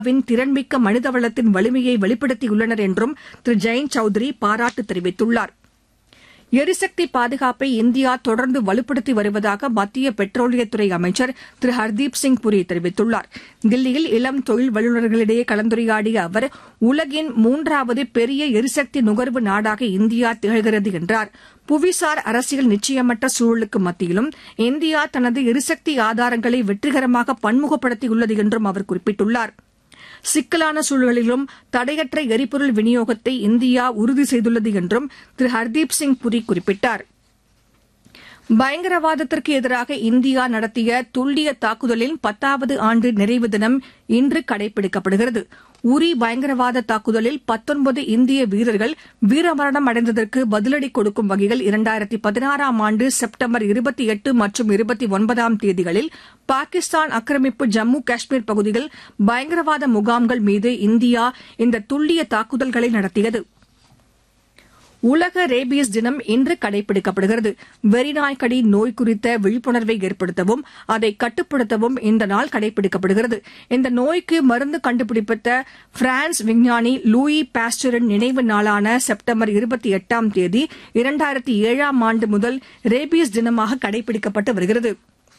win திறன்மிக்க மனிதவளத்தின் வலிமையை வெளிப்படுத்தியுள்ளனர் என்றும் திரு ஜெயந்த் சௌத்ரி பாராட்டு தெரிவித்துள்ளார் எரிசக்தி பாதுகாப்பை இந்தியா தொடர்ந்து வலுப்படுத்தி வருவதாக மத்திய பெட்ரோலியத்துறை அமைச்சர் திரு ஹர்தீப் சிங் புரி தெரிவித்துள்ளார் தில்லியில் இளம் தொழில் வல்லுநர்களிடையே கலந்துரையாடிய அவர் உலகின் மூன்றாவது பெரிய எரிசக்தி நுகர்வு நாடாக இந்தியா திகழ்கிறது என்றார் புவிசார் அரசியல் நிச்சயமற்ற சூழலுக்கு மத்தியிலும் இந்தியா தனது எரிசக்தி ஆதாரங்களை வெற்றிகரமாக பன்முகப்படுத்தியுள்ளது என்றும் அவர் குறிப்பிட்டுள்ளார் சிக்கலான சூழலிலும் தடையற்ற எரிபொருள் விநியோகத்தை இந்தியா உறுதி செய்துள்ளது என்றும் திரு ஹர்தீப் சிங் புரி குறிப்பிட்டார் பயங்கரவாதத்திற்கு எதிராக இந்தியா நடத்திய துல்லிய தாக்குதலின் பத்தாவது ஆண்டு நிறைவு தினம் இன்று கடைபிடிக்கப்படுகிறது உரி பயங்கரவாத தாக்குதலில் பத்தொன்பது இந்திய வீரர்கள் வீரமரணம் அடைந்ததற்கு பதிலடி கொடுக்கும் வகையில் இரண்டாயிரத்தி பதினாறாம் ஆண்டு செப்டம்பர் இருபத்தி எட்டு மற்றும் இருபத்தி ஒன்பதாம் தேதிகளில் பாகிஸ்தான் ஆக்கிரமிப்பு ஜம்மு காஷ்மீர் பகுதியில் பயங்கரவாத முகாம்கள் மீது இந்தியா இந்த துல்லிய தாக்குதல்களை நடத்தியது உலக ரேபீஸ் தினம் இன்று கடைபிடிக்கப்படுகிறது வெறிநாய்க்கடி நோய் குறித்த விழிப்புணர்வை ஏற்படுத்தவும் அதை கட்டுப்படுத்தவும் இந்த நாள் கடைபிடிக்கப்படுகிறது இந்த நோய்க்கு மருந்து கண்டுபிடித்த பிரான்ஸ் விஞ்ஞானி லூயி பாஸ்டரின் நினைவு நாளான செப்டம்பர் இருபத்தி எட்டாம் தேதி இரண்டாயிரத்தி ஏழாம் ஆண்டு முதல் ரேபீஸ் தினமாக கடைபிடிக்கப்பட்டு வருகிறது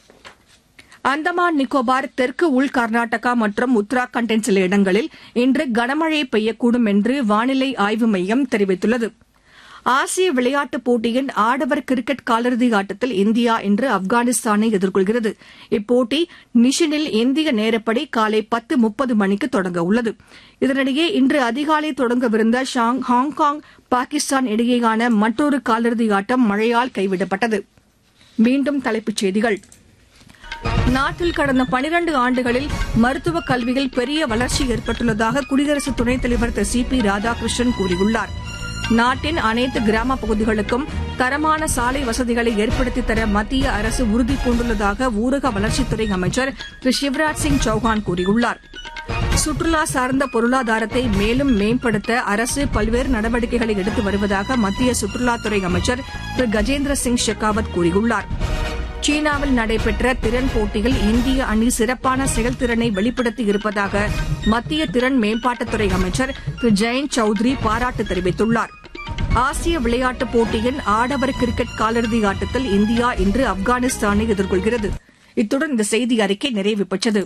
அந்தமான் நிக்கோபார் தெற்கு உள் கர்நாடகா மற்றும் உத்தராகண்டின் சில இடங்களில் இன்று கனமழை பெய்யக்கூடும் என்று வானிலை ஆய்வு மையம் தெரிவித்துள்ளது ஆசிய விளையாட்டுப் போட்டியின் ஆடவர் கிரிக்கெட் காலிறுதி ஆட்டத்தில் இந்தியா இன்று ஆப்கானிஸ்தானை எதிர்கொள்கிறது இப்போட்டி நிஷினில் இந்திய நேரப்படி காலை பத்து முப்பது மணிக்கு தொடங்க உள்ளது இதனிடையே இன்று அதிகாலை தொடங்கவிருந்த ஹாங்காங் பாகிஸ்தான் இடையேயான மற்றொரு காலிறுதி ஆட்டம் மழையால் கைவிடப்பட்டது மீண்டும் தலைப்புச் செய்திகள் நாட்டில் கடந்த பனிரண்டு ஆண்டுகளில் மருத்துவக் கல்வியில் பெரிய வளர்ச்சி ஏற்பட்டுள்ளதாக குடியரசு துணைத் தலைவர் திரு சி பி ராதாகிருஷ்ணன் கூறியுள்ளார் நாட்டின் அனைத்து கிராம பகுதிகளுக்கும் தரமான சாலை வசதிகளை ஏற்படுத்தித் தர மத்திய அரசு உறுதி பூண்டுள்ளதாக ஊரக வளர்ச்சித்துறை அமைச்சர் திரு சிவராஜ் சிங் சௌஹான் கூறியுள்ளார் சுற்றுலா சார்ந்த பொருளாதாரத்தை மேலும் மேம்படுத்த அரசு பல்வேறு நடவடிக்கைகளை எடுத்து வருவதாக மத்திய சுற்றுலாத்துறை அமைச்சர் திரு கஜேந்திர சிங் ஷெகாவத் கூறியுள்ளார் சீனாவில் நடைபெற்ற திறன் போட்டியில் இந்திய அணி சிறப்பான செயல்திறனை வெளிப்படுத்தி இருப்பதாக மத்திய திறன் மேம்பாட்டுத்துறை அமைச்சர் திரு ஜெயந்த் சௌத்ரி பாராட்டு தெரிவித்துள்ளார் ஆசிய விளையாட்டுப் போட்டியின் ஆடவர் கிரிக்கெட் காலிறுதி ஆட்டத்தில் இந்தியா இன்று ஆப்கானிஸ்தானை எதிர்கொள்கிறது இத்துடன் இந்த செய்தி அறிக்கை நிறைவு பெற்றது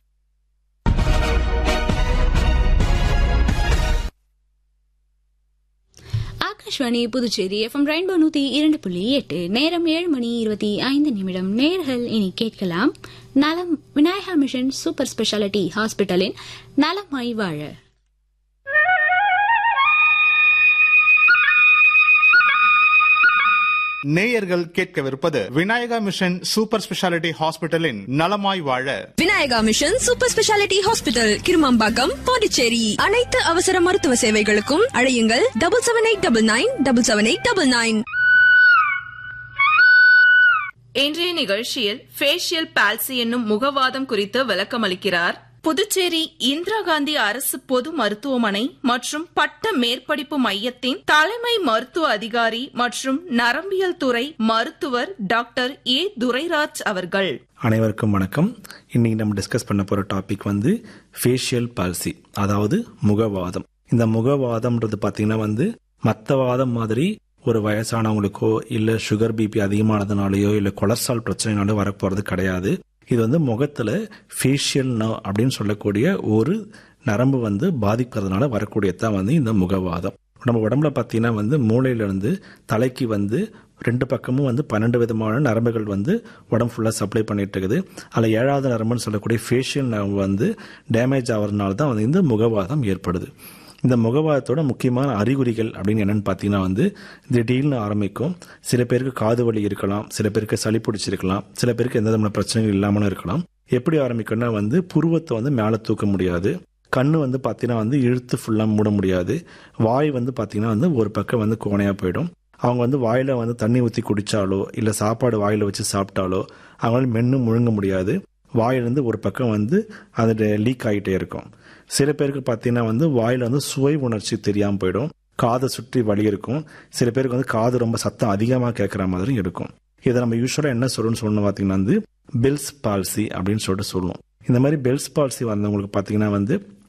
ஆகாஷ்வாணி புதுச்சேரி எஃப்எம் ரெயின்போ நூத்தி இரண்டு புள்ளி எட்டு நேரம் ஏழு மணி இருபத்தி ஐந்து நிமிடம் நேர்கள் இனி கேட்கலாம் நலம் விநாயகா மிஷன் சூப்பர் ஸ்பெஷாலிட்டி ஹாஸ்பிட்டலின் நலமாய் வாழ நேயர்கள் கேட்கவிருப்பது விநாயகா மிஷன் சூப்பர் ஸ்பெஷாலிட்டி ஹாஸ்பிட்டலின் நலமாய் வாழ Vinayaka mission super speciality hospital Kirumampakkam Pondicherry அனைத்து அவசர மருத்துவ சேவைகளுக்கும் அழையுங்கள் double seven eight double nine double seven eight double nine இன்றைய நிகழ்ச்சியில் ஃபேஷியல் பால்சி என்னும் முகவாதம் குறித்து விளக்கமளிக்கிறார் புதுச்சேரி இந்திரா காந்தி அரசு பொது மருத்துவமனை மற்றும் பட்ட மேற்படிப்பு மையத்தின் தலைமை மருத்துவ அதிகாரி மற்றும் நரம்பியல் துறை மருத்துவர் டாக்டர் ஏ துரைராஜ் அவர்கள் அனைவருக்கும் வணக்கம் இன்னைக்கு நம்ம டிஸ்கஸ் பண்ண போற டாபிக் வந்து ஃபேஷியல் பால்சி அதாவது முகவாதம் இந்த முகவாதம்ன்றது பாத்தீங்கன்னா வந்து மற்ற வாதம் மாதிரி ஒரு வயசானவங்களுக்கோ இல்ல சுகர் பிபி அதிகமானதுனாலயோ இல்ல கொலஸ்ட்ரால் பிரச்சனைனாலோ வரப்போறது கிடையாது இது வந்து முகத்துல ஃபேஷியல் நர்வ் அப்படின்னு சொல்லக்கூடிய ஒரு நரம்பு வந்து பாதிக்கிறதுனால வரக்கூடியதான் வந்து இந்த முகவாதம் நம்ம உடம்புல பார்த்தீங்கன்னா வந்து மூளையிலிருந்து தலைக்கு வந்து ரெண்டு பக்கமும் வந்து பன்னெண்டு விதமான நரம்புகள் வந்து உடம்பு ஃபுல்லாக சப்ளை பண்ணிட்டு இருக்குது அதில் ஏழாவது நரம்புன்னு சொல்லக்கூடிய ஃபேஷியல் நரம்பு வந்து டேமேஜ் ஆகிறதுனால தான் வந்து இந்த முகவாதம் ஏற்படுது இந்த முகவாதத்தோட முக்கியமான அறிகுறிகள் அப்படின்னு என்னன்னு பார்த்தீங்கன்னா வந்து திடீர்னு ஆரம்பிக்கும் சில பேருக்கு காது வலி இருக்கலாம் சில பேருக்கு சளி பிடிச்சிருக்கலாம் சில பேருக்கு எந்த விதமான பிரச்சனைகள் இல்லாமலும் இருக்கலாம் எப்படி ஆரம்பிக்கும்னா வந்து புருவத்தை வந்து மேலே தூக்க முடியாது கண்ணு வந்து பார்த்தீங்கன்னா வந்து இழுத்து ஃபுல்லாக மூட முடியாது வாய் வந்து பார்த்தீங்கன்னா வந்து ஒரு பக்கம் வந்து கோணையாக போயிடும் அவங்க வந்து வாயில வந்து தண்ணி ஊற்றி குடிச்சாலோ இல்லை சாப்பாடு வாயில வச்சு சாப்பிட்டாலோ அவங்களால மென்று முழுங்க முடியாது வாயிலிருந்து ஒரு பக்கம் வந்து அது லீக் ஆகிட்டே இருக்கும் சில பேருக்கு பார்த்தீங்கன்னா வந்து வாயில வந்து சுவை உணர்ச்சி தெரியாமல் போயிடும் காதை சுற்றி வலி இருக்கும் சில பேருக்கு வந்து காது ரொம்ப சத்தம் அதிகமாக கேட்குற மாதிரி இருக்கும் இதை நம்ம யூஸ்வலாக என்ன சொல்லணும்னு சொல்லணும் பார்த்தீங்கன்னா வந்து பில்ஸ் பால்சி அப்படின்னு சொல்லிட்டு சொல்லுவோம் இந்த மாதிரி பெல்ஸ் பால்சி வந்தவங்களுக்கு பார்த்தீங்கன்னா வந்து